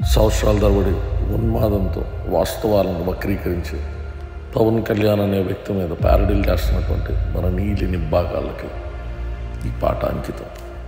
సంవత్సరాల తరబడి ఉన్మాదంతో వాస్తవాలను వక్రీకరించి పవన్ కళ్యాణ్ అనే వ్యక్తి మీద ప్యారడీలు చేస్తున్నటువంటి మన నీలి నిబ్బాగాళ్ళకి ఈ పాట అంకితం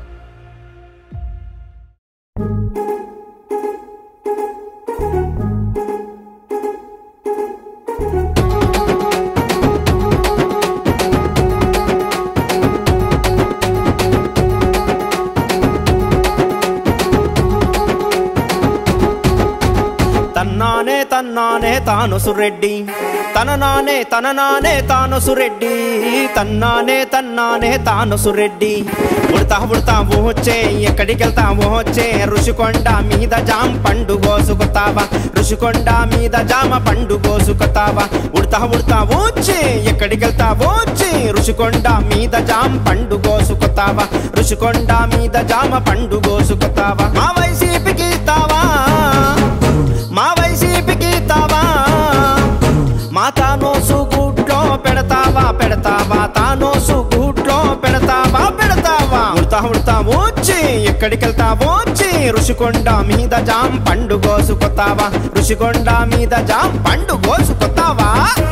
తన్నానే తన్నానే తాను సురెడ్డి తన నానే తన నానే తాను సురెడ్డి తన్నానే తన్నానే తాను సురెడ్డి ఉడతా ఉడతా వచ్చే ఎక్కడికి వెళ్తావు వచ్చే ఋషికొండ మీద జామ పండు కోసుకుతావా ఋషికొండ మీద జామ పండు కోసుకుతావా ఉడతా ఉడతా వచ్చే ఎక్కడికి వెళ్తావు వచ్చే ఋషికొండ మీద జామ పండు కోసుకుతావా ఋషికొండ మీద జామ పండు కోసుకుతావా మా వైసీపీకి ఇస్తావా మా వైసీపీకి తావా మా తానోసు గూట్లో పెడతావా పెడతావా తానోసు గూట్లో పెడతావా పెడతావా ఉడతా ఉడతా వచ్చి ఎక్కడికి వెళ్తావో వచ్చి ఋషికొండ మీద జాం పండు కోసుకొత్తావా ఋషికొండ మీద జాం పండు కోసుకొత్తావా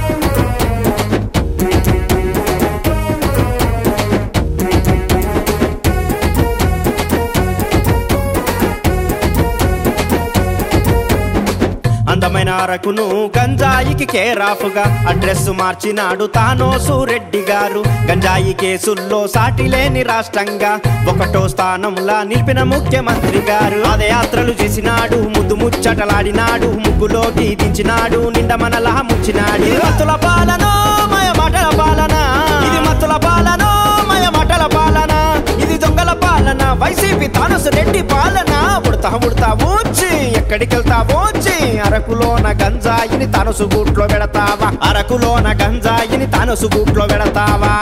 అందమైన అరకును గంజాయికి కేరాఫుగా అడ్రస్ మార్చినాడు తానోసు రెడ్డి గారు గంజాయి కేసుల్లో సాటి లేని రాష్ట్రంగా ఒకటో స్థానంలా నిలిపిన ముఖ్యమంత్రి గారు పాదయాత్రలు చేసినాడు ముద్దు ముచ్చటలాడినాడు ముగ్గులోకి దించినాడు నిండ మనలా ముంచినాడు ఇది మత్తుల పాలన మయ మాటల పాలన ఇది మత్తుల పాలన మయ మాటల పాలన ఇది దొంగల పాలన వైసీపీ తానసు రెడ్డి పాలన ఉడతా ఉడతా వచ్చి ఎక్కడికి వెళ్తావో వచ్చి అరకులోన గంజాయిని తనసు గూట్లో పెడతావా అరకులోన గంజాయిని తనసు గూట్లో పెడతావా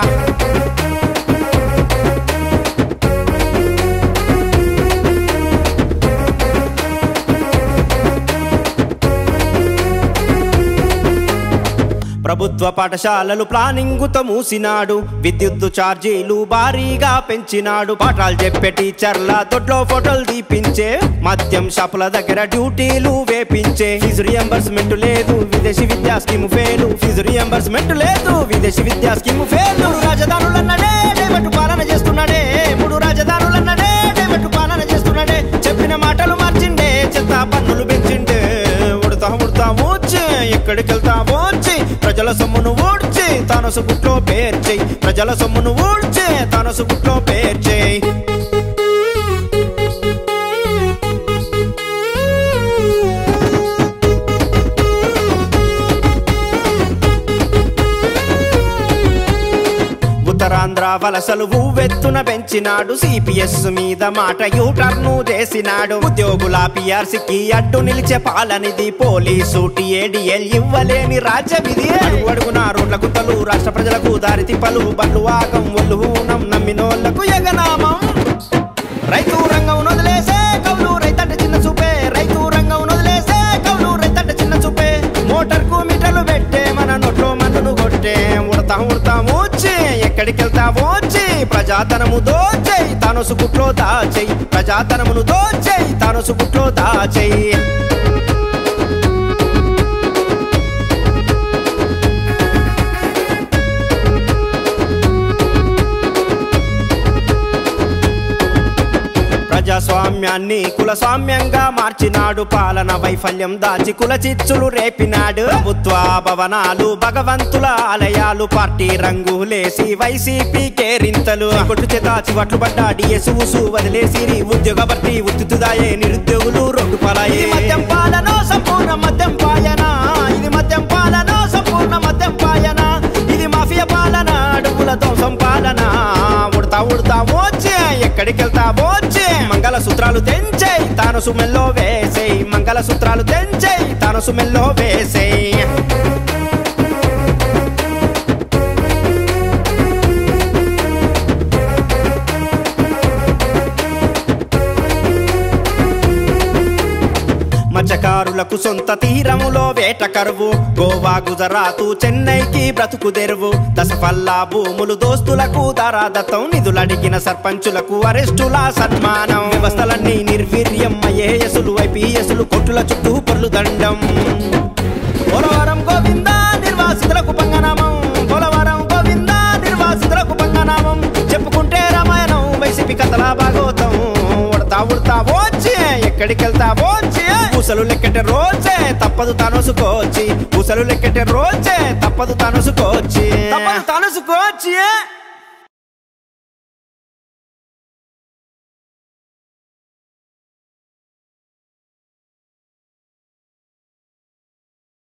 ప్రభుత్వ పాఠశాలలు ప్లానింగుతో మూసినాడు విద్యుత్తు ఛార్జీలు భారీగా పెంచినాడు పాఠాలు చెప్పే టీచర్ల దొడ్లో ఫోటోలు దీపించే మద్యం షాపుల దగ్గర డ్యూటీలు వేపించే ఫీజు రియంబర్స్మెంట్ లేదు విదేశీ విద్యా స్కీమ్ ఫెయిల్ ఫీజు రియంబర్స్మెంట్ లేదు విదేశీ విద్యా స్కీమ్ ఫెయిల్ మూడు రాజధానులన్నడే డైవర్టు పాలన చేస్తున్నాడే మూడు రాజధానులన్నడే డైవర్టు పాలన చేస్తున్నాడే చెప్పిన మాటలు మార్చిండే చెత్త పన్నులు పెంచిండే ఉడతా ఉడతా వచ్చి ఎక్కడికి వెళ్తా వచ్చి ప్రజల సొమ్మును ఊడ్చి తనసు గుట్లో పేర్చేయి ప్రజల సొమ్మును ఊడ్చి తనసు గుట్లో పేర్చేయి ఉత్తరాంధ్ర వలసలు ఊవెత్తున పెంచినాడు సిపిఎస్ మీద మాట యూటర్ను చేసినాడు ఉద్యోగుల పిఆర్సీకి అడ్డు నిలిచే పాలనిది పోలీసు టీఏడిఎల్ ఇవ్వలేని రాజ్యమిది అడుగు అడుగున రోడ్ల గుట్టలు రాష్ట్ర ప్రజలకు దారి తిప్పలు బండ్లు ఆగం ఒళ్ళు హూనం నమ్మినోళ్లకు ఎగనామం రైతు రంగం వదిలేసే కౌలు రైతంటే చిన్న చూపే రైతు రంగం వదిలేసే కౌలు రైతంటే చిన్న చూపే మోటార్ కు మీటర్లు పెట్టే మన నోట్లో మన్నును కొట్టే ఉడతా ఉడతా వచ్చి ఎక్కడికి వెళ్తా వచ్చి ప్రజాతనము దోచేయి తాను సుగుట్లో దాచేయి ప్రజాతనమును దోచేయి తాను సుగుట్లో దాచేయి ప్రజాస్వామ్యాన్ని కులస్వామ్యంగా మార్చినాడు పాలన వైఫల్యం దాచి కుల చిచ్చులు రేపినాడు ప్రభుత్వ భవనాలు భగవంతుల ఆలయాలు పార్టీ రంగులేసి వైసీపీ కేరింతలు కొట్టు చేత చివట్లు పడ్డ డిఎస్ ఉసు వదిలేసి ఉద్యోగ భర్తీ ఉత్తుదాయే నిరుద్యోగులు రోడ్డు పాలాయే ఇది మద్యం పాలన సంపూర్ణ మద్యం పాయన ఇది మద్యం పాలన సంపూర్ణ మద్యం పాయన ఇది మాఫియా పాలన అడుగుల ధ్వంసం పాలన ఉడతా ఉడతా వచ్చే ఎక్కడికి వెళ్తా వచ్చే మంగళ సూత్రాలు తెంచేయి తాను సుమెల్లో వేసేయి మంగళ సూత్రాలు తెంచేయి తాను సుమెల్లో వేసేయి మత్స్యకారులకు సొంత తీరములో వేట కరువు గోవా గుజరాతు చెన్నైకి బ్రతుకు తెరువు దశపల్లా భూములు దోస్తులకు దారాదత్తం నిధులడిగిన సర్పంచులకు అరెస్టుల సన్మానం వ్యవస్థలన్నీ నిర్వీర్యం ఐఏఎస్లు ఐపీఎస్లు కొట్టుల చుట్టూ పొర్లు దండం పోలవరం గోవింద నిర్వాసితులకు పంగనామం పోలవరం గోవింద నిర్వాసితులకు పంగనామం చెప్పుకుంటే రామాయణం వైసీపీ కథల భాగవతం ఉడతా ఉడతా వచ్చే ఎక్కడికి వెళ్తా వచ్చే పూసలు లెక్కటే రోజే తప్పదు తనుసుకోవచ్చి పూసలు లెక్కటే రోజే తప్పదు తనుసుకోవచ్చి తప్పదు తనుసుకోవచ్చి